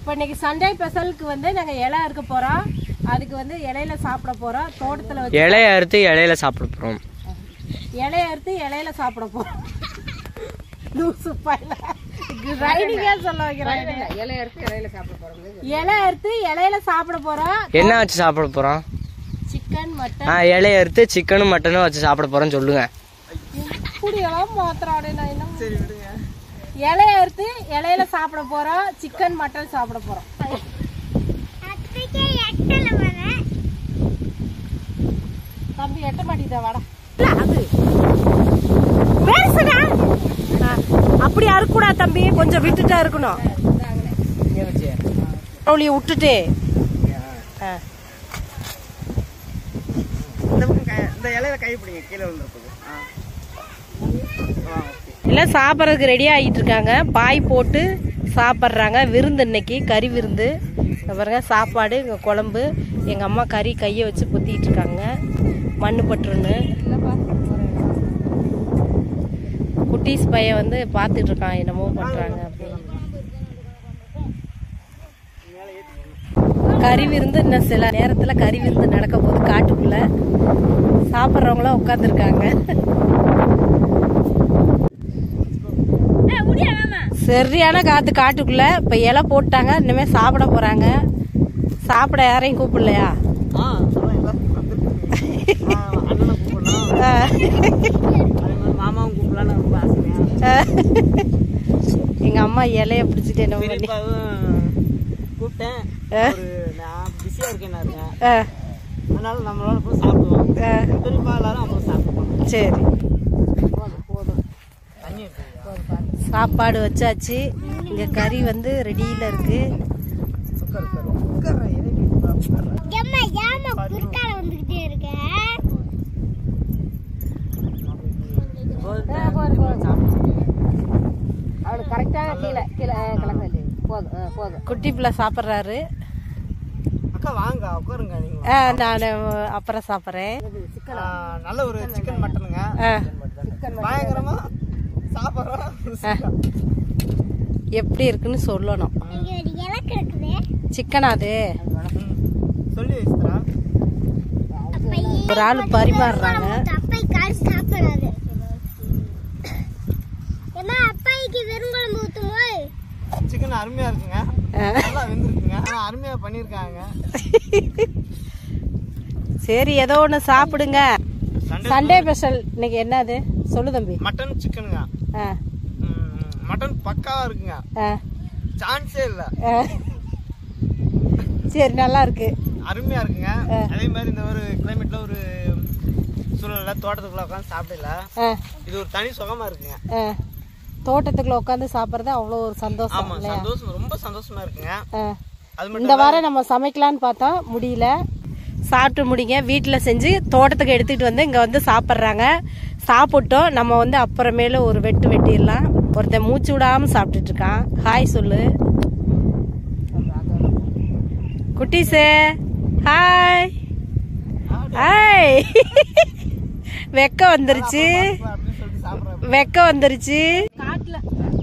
இப்போ இன்னைக்கு சண்டே ஸ்பெஷலுக்கு வந்து நாங்கள் இலை இருக்க போகிறோம் அதுக்கு வந்து இலையில சாப்பிட போகிறோம் தோட்டத்தில் வச்சு இலைய அறுத்து இலையில சாப்பிட போகிறோம் இலைய அறுத்து இலையில சாப்பிட போகிறோம் லூசு பையல ரைடிங்காக சொல்ல வைக்கிறேன் இலை அறுத்து இலையில சாப்பிட போறோம் இலை அறுத்து இலையில சாப்பிட போகிறோம் என்ன வச்சு சாப்பிட போகிறோம் சிக்கன் மட்டன் ஆ இலைய அறுத்து சிக்கனும் மட்டனும் வச்சு சாப்பிட போகிறோன்னு சொல்லுங்க இப்படியெல்லாம் மாத்திராடு நான் என்ன இலைய அறுத்து இலையில சாப்பிட போறோம் சிக்கன் மட்டன் சாப்பிட போறோம் தம்பி எட்ட மாட்டேங்குதா வாடா அது பெருசுடா ஆ, அப்படி அறுக்கூடா தம்பி கொஞ்சம் விட்டுட்டா இருக்கணும் அவளிய விட்டுட்டு ஆ. இந்த இலையில கை பிடிங்க கீழே விழுந்துருப்பது எல்லாம் சாப்பிட்றதுக்கு ரெடி ஆகிட்டு இருக்காங்க பாய் போட்டு சாப்பிட்றாங்க விருந்து இன்னைக்கு கறி விருந்து இங்க பாருங்க சாப்பாடு இங்கே குழம்பு எங்கள் அம்மா கறி கையை வச்சு பொத்திட்டு இருக்காங்க மண்ணு பட்டுருன்னு குட்டீஸ் பையன் வந்து பார்த்துட்டு இருக்கான் என்னமோ பண்ணுறாங்க அப்படின்னு கறி விருந்து இன்னும் சில நேரத்தில் கறி விருந்து நடக்க போகுது காட்டுக்குள்ள சாப்பிட்றவங்களாம் உட்காந்துருக்காங்க சரியான காத்து காட்டுக்குள்ள இப்ப இலை போட்டாங்க இனிமே சாப்பிட போறாங்க சாப்பிட யாரையும் கூப்பிடலையா ஆ அதான் எல்லாத்தையும் வந்துருக்கு அண்ணனை கூப்பிடலாம் ஆ. அதே மாதிரி மாமாவும் கூப்பிடலான்னு ரொம்ப ஆசையா எங்க அம்மா இலைய பிடிச்சிட்டு என்ன பண்ணி பெரியப்பாவும் கூப்பிட்டேன் ஒரு நான் பிஸியா இருக்கேன்னாருங்க ஆ, அதனால நம்மளோட போய் சாப்பிடுவோம் ஆ, பெரியப்பா எல்லாரும் அப்புறம் சாப்பிடுவோம் சரி தண்ணி எடுத்துக்கியா? சாப்பாடு வச்சாச்சு இங்க கறி வந்து ரெடியில இருக்கு உட்காரு, உட்காரு. உட்காரு, இறங்கி உட்காரு. ஏம்மா ஏம்மா குறுக்கால வந்துகிட்டே இருக்க அவனுக்கு கரெக்டாக கீழே கீழே கிளம்பு போதும் ஆ, போதும் குட்டி பிள்ளை சாப்பிட்றாரு அக்கா வாங்க உட்காருங்க நீங்க நான் அப்புறம் சாப்பிட்றேன் ஆ, நல்ல ஒரு சிக்கன் மட்டனுங்க பயங்கரமா சாப்பிட்றோம் எப்படி இருக்குன்னு சொல்லணும் இங்க ஒரு இலை கிடக்குது சிக்கனா அது சொல்லி வச்சுறா அப்ப ஒரு ஆள் பரிமாறுறாங்க அப்பை காசு சாப்பிடாது ஏம்மா அப்பாய்க்கு வெறுங்குழம்பு ஊத்துமோ சிக்கன் அருமையா இருக்குங்க ஆ. நல்லா வெந்திருக்குங்க ஆனா அருமையா பண்ணிருக்காங்க சரி ஏதோ ஒன்று சாப்பிடுங்க சண்டே ஸ்பெஷல் இன்னைக்கு என்னது சொல்லு தம்பி மட்டன் சிக்கனுங்க ஆ ம், மட்டன் பக்காவா இருக்குங்க ஆ சான்ஸே இல்ல ஆ. சரி நல்லா இருக்கு அருமையா இருக்குங்க அதே மாதிரி இந்த ஒரு கிளைமேட்ல ஒரு சூழல்ல தோட்டத்துக்குள்ள உட்காந்து சாப்பிடல ஆ இது ஒரு தனி சுகமா இருக்குங்க ஆ தோட்டத்துக்குள்ள உட்காந்து சாப்பிட்றது அவ்வளோ ஒரு சந்தோஷம் ஆமா இல்லையா சந்தோஷம் ரொம்ப சந்தோஷமா இருக்குங்க ஆ. அது மட்டும் இந்த வாரம் நம்ம சமைக்கலான்னு பார்த்தா முடியல சாப்பிட்டு முடிங்க வீட்டில் செஞ்சு தோட்டத்துக்கு எடுத்துக்கிட்டு வந்து இங்கே வந்து சாப்பிட்றாங்க சாப்பிட்டோம் நம்ம வந்து அப்புறமேல ஒரு வெட்டு வெட்டிடலாம் ஒருத்தன் மூச்சு விடாமல் சாப்பிட்டுட்டு இருக்கான் ஹாய் சொல்லு குட்டீஸு ஹாய் ஹாய் வெக்க வந்துருச்சு அப்படின்னு சொல்லிட்டு சாப்பிடுற வெக்க வந்துருச்சு காட்டுல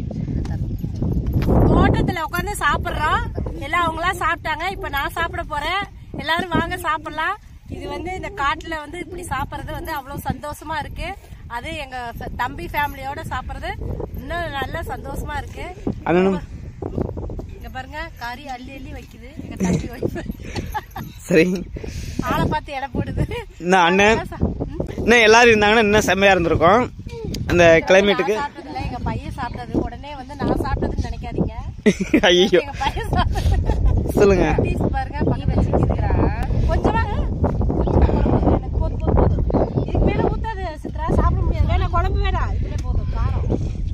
தோட்டத்துல உட்காந்து சாப்பிடுறோம் எல்லாம் அவங்களா சாப்பிட்டாங்க இப்ப நான் சாப்பிட போறேன் எல்லாரும் வாங்க சாப்பிடலாம் இது வந்து இந்த காட்டுல வந்து இப்படி சாப்பிடுறது வந்து அவ்வளவு சந்தோஷமா இருக்கு அது எங்க ஃப- தம்பி ஃபேமிலியோட சாப்பிடுறது இன்னும் நல்ல சந்தோஷமா இருக்கு அண்ணனும் இங்க பாருங்க கறி அள்ளி அள்ளி வைக்குது எங்க தம்பி வைப்பு சரி ஆளை பார்த்து எடை போடுது இந்த அண்ணன் இன்னும் எல்லாரும் இருந்தாங்கன்னா இன்னும் செம்மையா இருந்திருக்கும் அந்த கிளைமேட்டுக்கு நான் சாப்பிட்டதில்ல எங்க பையன் சாப்பிட்டது உடனே வந்து நான் சாப்பிட்டதுன்னு நினைக்காதீங்க ஐயோ எங்க பையன் சாப்பிட்டது சொல்லுங்க பீஸ் பாருங்க பண்ணி வச்சுக்கிறான் கொஞ்சமா எனக்கு போதும் போதும் போதும் இதுக்கு மேல ஊத்தாது சித்ரா சாப்பிட முடியாது வேணாம் குழம்பு வேணாம் இதுல போதும் காரம்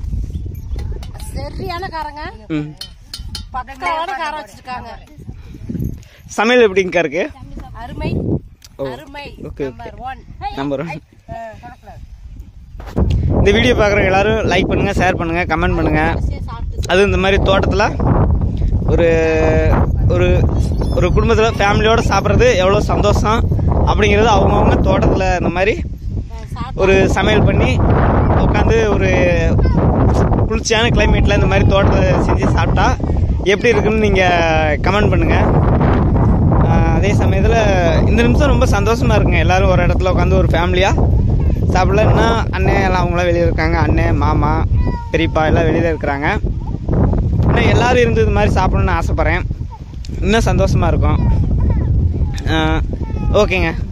சரியான காரங்க ம் பக்காவான காரம் வச்சிருக்காங்க சமையல் எப்படிங்கக்கா இருக்கு அருமை ஓ, அருமை okay, number one number one இந்த வீடியோ பார்க்குறவங்க எல்லாரும் லைக் பண்ணுங்க ஷேர் பண்ணுங்க கமெண்ட் பண்ணுங்க சாப்பிட்டு அது இந்த மாதிரி தோட்டத்தில் ஒரு ஒரு ஒரு குடும்பத்தில் ஃபேமிலியோட சாப்பிட்றது எவ்வளோ சந்தோஷம் அப்படிங்கிறது அவங்கவுங்க தோட்டத்தில் இந்த மாதிரி ஒரு சமையல் பண்ணி உட்காந்து ஒரு குளிர்ச்சியான கிளைமேட்டில் இந்த மாதிரி தோட்டத்தை செஞ்சு சாப்பிட்டா எப்படி இருக்குன்னு நீங்கள் கமெண்ட் பண்ணுங்கள் அதே சமயத்தில் இந்த நிமிஷம் ரொம்ப சந்தோஷமாக இருக்குங்க எல்லாரும் ஒரு இடத்துல உட்காந்து ஒரு ஃபேமிலியாக சாப்பிடலன்னா அண்ணன் எல்லாம் அவங்களாம் வெளியே இருக்காங்க அண்ணன் மாமா பெரியப்பா எல்லாம் வெளியில் இருக்கிறாங்க இன்னும் எல்லாரும் இருந்து இது மாதிரி சாப்பிடணும்னு ஆசைப்பட்றேன் இன்னும் சந்தோஷமாக இருக்கும் ஆ, ஓகேங்க